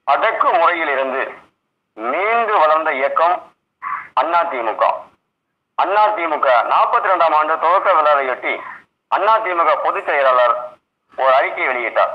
அடக்கு முறையில் இருந்து மீண்டு வளர்ந்த இயக்கம் அதிமுக அதிமுக நாற்பத்தி ரெண்டாம் ஆண்டு துவக்க விழாவையொட்டி அதிமுக பொதுச் செயலாளர் ஒரு அறிக்கை வெளியிட்டார்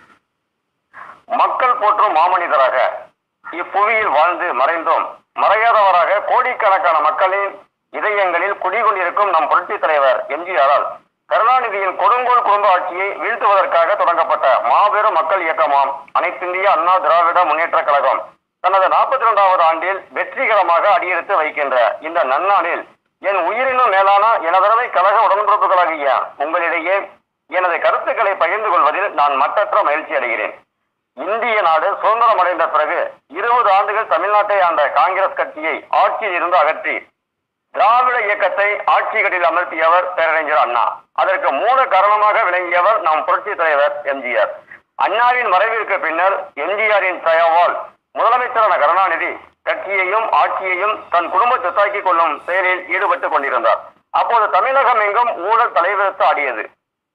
மக்கள் போற்றும் மாமனிதராக இப்புவியில் வாழ்ந்து மறைந்தோம் மறையாதவராக கோடிக்கணக்கான மக்களின் இதயங்களில் குடிகொண்டிருக்கும் நம் புரட்சித் தலைவர் எம்ஜிஆரால் கருணாநிதியின் கொடுங்கோல் குடும்ப ஆட்சியை வீழ்த்துவதற்காக தொடங்கப்பட்ட மாபெரும் மக்கள் இயக்கமாம் அனைத்திந்திய அண்ணா திராவிட முன்னேற்ற கழகம் தனது நாற்பத்தி இரண்டாவது ஆண்டில் வெற்றிகரமாக அடியெடுத்து வைக்கின்ற இந்த நன்னாளில் என் உயிரினும் மேலான எனதரவை கழக உடன்பிறப்புகளாகிய உங்களிடையே எனது கருத்துக்களை பகிர்ந்து கொள்வதில் நான் மட்டற்ற மகிழ்ச்சி அடைகிறேன் இந்திய நாடு சுதந்திரம் அடைந்த பிறகு இருபது ஆண்டுகள் தமிழ்நாட்டை ஆண்ட காங்கிரஸ் கட்சியை ஆட்சியில் இருந்து அகற்றி திராவிட இயக்கத்தை ஆட்சிகளில் அமர்த்தியவர் பேரறிஞர் அண்ணா அதற்கு மூல காரணமாக விளங்கியவர் நம் புரட்சி தலைவர் எம்ஜிஆர் அண்ணாவின் மறைவிற்கு பின்னர் எம்ஜிஆரின் தயவால் முதலமைச்சரான கருணாநிதி கட்சியையும் ஆட்சியையும் தன் குடும்ப சொத்தாக்கிக் கொள்ளும் செயலில் ஈடுபட்டுக் கொண்டிருந்தார் அப்போது தமிழகம் எங்கும் ஊழல் தலைவிரித்து ஆடியது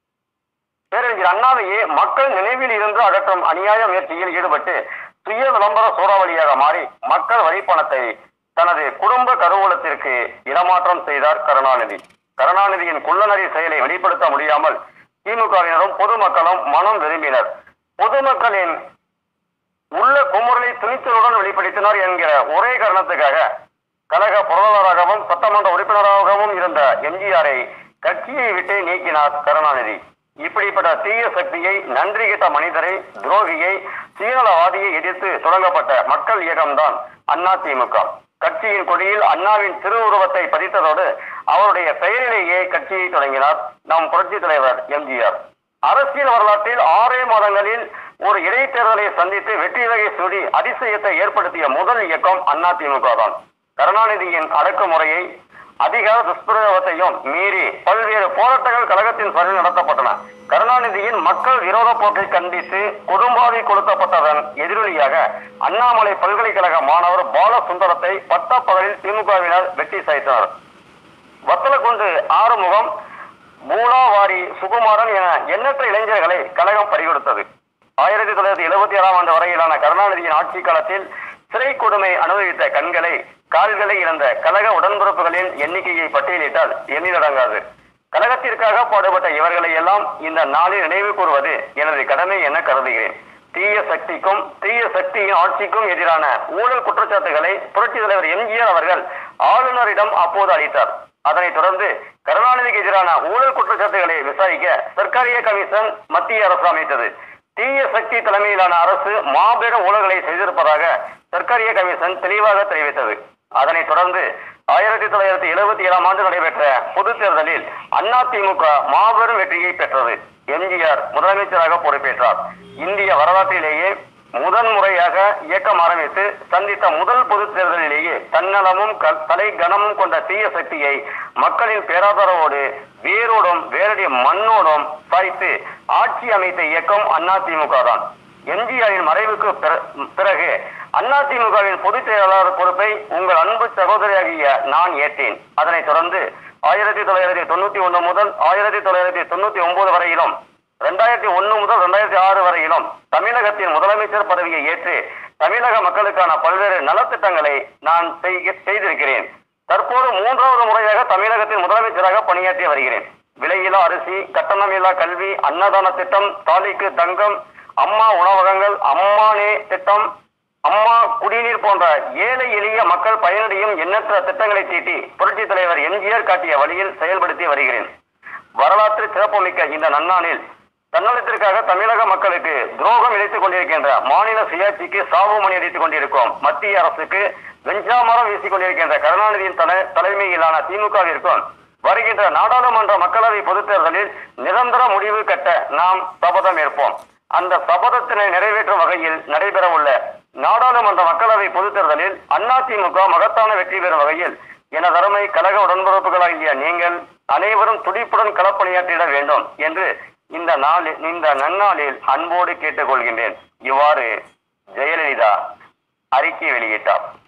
பேரறிஞர் அண்ணாவையே மக்கள் நினைவில் இருந்து அகற்றும் அநியாய முயற்சியில் ஈடுபட்டு சுய விளம்பர சூறாவளியாக மாறி மக்கள் வரிப்பணத்தை தனது குடும்ப கருவூலத்திற்கு இடமாற்றம் செய்தார் கருணாநிதி கருணாநிதியின் குள்ளநரி செயலை வெளிப்படுத்த முடியாமல் திமுகவினரும் பொதுமக்களும் மனம் விரும்பினர் பொதுமக்களின் உள்ள குமுறலை துணிச்சலுடன் வெளிப்படுத்தினார் என்கிற ஒரே காரணத்துக்காக கழக பொருளாளராகவும் சட்டமன்ற உறுப்பினராகவும் இருந்த எம்ஜிஆரை கட்சியை விட்டு நீக்கினார் கருணாநிதி இப்படிப்பட்ட தீய சக்தியை நன்றி கெட்ட மனிதரை துரோகியை சுயநலவாதியை எதிர்த்து தொடங்கப்பட்ட மக்கள் இயக்கம்தான் அண்ணா திமுக கட்சியின் கொடியில் அண்ணாவின் திருவுருவத்தை பதித்ததோடு அவருடைய பெயரிலேயே கட்சியை தொடங்கினார் நம் புரட்சி தலைவர் எம்ஜிஆர் அரசியல் வரலாற்றில் ஆறே மாதங்களில் ஒரு இடைத்தேர்தலை சந்தித்து வெற்றி வகை சூடி அதிசயத்தை ஏற்படுத்திய முதல் இயக்கம் அதிமுக தான் கருணாநிதியின் அடக்குமுறையை அதிகார துஷ்பிரயோகத்தையும் மீறி பல்வேறு போராட்டங்கள் கழகத்தின் சார்பில் நடத்தப்பட்டன கருணாநிதியின் மக்கள் விரோத போக்கை கண்டித்து கொடும்பாவி கொளுத்தப்பட்டதன் எதிரொலியாக அண்ணாமலை பல்கலைக்கழக மாணவர் பாலசுந்தரத்தை பட்டப்பகலில் திமுகவினர் வெட்டி சாய்த்தனர் வத்தலக்குண்டு ஆறுமுகம் மூலாவாரி சுகுமாரன் என எண்ணற்ற இளைஞர்களை கழகம் பறிகொடுத்தது ஆயிரத்தி தொள்ளாயிரத்தி எழுபத்தி ஏழாம் ஆண்டு வரையிலான கருணாநிதியின் ஆட்சி காலத்தில் சிறை கொடுமை அனுபவித்த கண்களை கால்களை இழந்த கழக உடன்பிறப்புகளின் எண்ணிக்கையை பட்டியலிட்டால் எண்ணிலடங்காது கழகத்திற்காக பாடுபட்ட இவர்களை எல்லாம் இந்த நாளில் நினைவு கூறுவது எனது கடமை என கருதுகிறேன் தீய சக்திக்கும் தீய சக்தியின் ஆட்சிக்கும் எதிரான ஊழல் குற்றச்சாட்டுகளை புரட்சி தலைவர் எம்ஜிஆர் அவர்கள் ஆளுநரிடம் அப்போது அளித்தார் அதனைத் தொடர்ந்து கருணாநிதிக்கு எதிரான ஊழல் குற்றச்சாட்டுகளை விசாரிக்க சர்க்காரிய கமிஷன் மத்திய அரசு அமைத்தது தீய சக்தி தலைமையிலான அரசு மாபெரும் ஊழல்களை செய்திருப்பதாக சர்க்காரிய கமிஷன் தெளிவாக தெரிவித்தது அதனைத் தொடர்ந்து ஆயிரத்தி தொள்ளாயிரத்தி எழுபத்தி ஏழாம் ஆண்டு நடைபெற்ற பொதுத் தேர்தலில் அதிமுக மாபெரும் வெற்றியை பெற்றது எம்ஜிஆர் முதலமைச்சராக பொறுப்பேற்றார் இந்திய வரலாற்றிலேயே முதன் முறையாக இயக்கம் ஆரம்பித்து சந்தித்த முதல் பொதுத் தேர்தலிலேயே தன்னலமும் க- தலை கனமும் கொண்ட தீய சக்தியை மக்களின் பேராதரவோடு வேரோடும் வேரடி மண்ணோடும் சாய்த்து ஆட்சி அமைத்த இயக்கம் அதிமுக தான் எம்ஜிஆரின் மறைவுக்கு பிற- பிறகு அதிமுகவின் பொதுச் செயலாளர் பொறுப்பை உங்கள் அன்பு சகோதரியாகிய நான் ஏற்றேன் அதனைத் தொடர்ந்து ஆயிரத்தி தொள்ளாயிரத்தி தொண்ணூத்தி ஒண்ணு முதல் ஆயிரத்தி தொள்ளாயிரத்தி தொண்ணூத்தி ஒன்பது வரையிலும் ரெண்டாயிரத்தி ஒண்ணு முதல் ரெண்டாயிரத்தி ஆறு வரையிலும் தமிழகத்தின் முதலமைச்சர் பதவியை ஏற்று தமிழக மக்களுக்கான பல்வேறு நலத்திட்டங்களை நான் செய்க- செய்திருக்கிறேன் தற்போது மூன்றாவது முறையாக தமிழகத்தின் முதலமைச்சராக பணியாற்றி வருகிறேன் விலையில்லா அரிசி கட்டணமில்லா கல்வி அன்னதான திட்டம் தாலிக்கு தங்கம் அம்மா உணவகங்கள் அம்மானே திட்டம் அம்மா குடிநீர் போன்ற ஏழை எளிய மக்கள் பயனடையும் எண்ணற்ற திட்டங்களை தீட்டி புரட்சி தலைவர் எம்ஜிஆர் காட்டிய வழியில் செயல்படுத்தி வருகிறேன் வரலாற்று சிறப்புமிக்க இந்த நன்னாளில் தன்னலத்திற்காக தமிழக மக்களுக்கு துரோகம் இழைத்துக் கொண்டிருக்கின்ற மாநில சுயாட்சிக்கு சாவு மணி அடித்துக் கொண்டிருக்கும் மத்திய அரசுக்கு வெஞ்சாமரம் வீசிக் கொண்டிருக்கின்ற கருணாநிதியின் தலை தலைமையிலான திமுகவிற்கும் வருகின்ற நாடாளுமன்ற மக்களவை பொதுத் தேர்தலில் நிரந்தர முடிவு கட்ட நாம் சபதம் ஏற்போம் அந்த சபதத்தினை நிறைவேற்றும் வகையில் நடைபெறவுள்ள நாடாளுமன்ற மக்களவை பொதுத் தேர்தலில் அதிமுக மகத்தான வெற்றி பெறும் வகையில் எனதருமை கழக உடன்பிறப்புகளாகிய நீங்கள் அனைவரும் துடிப்புடன் களப்பணியாற்றிட வேண்டும் என்று இந்த நாளில் இந்த நன்னாளில் அன்போடு கேட்டுக்கொள்கின்றேன் இவ்வாறு ஜெயலலிதா அறிக்கை வெளியிட்டார்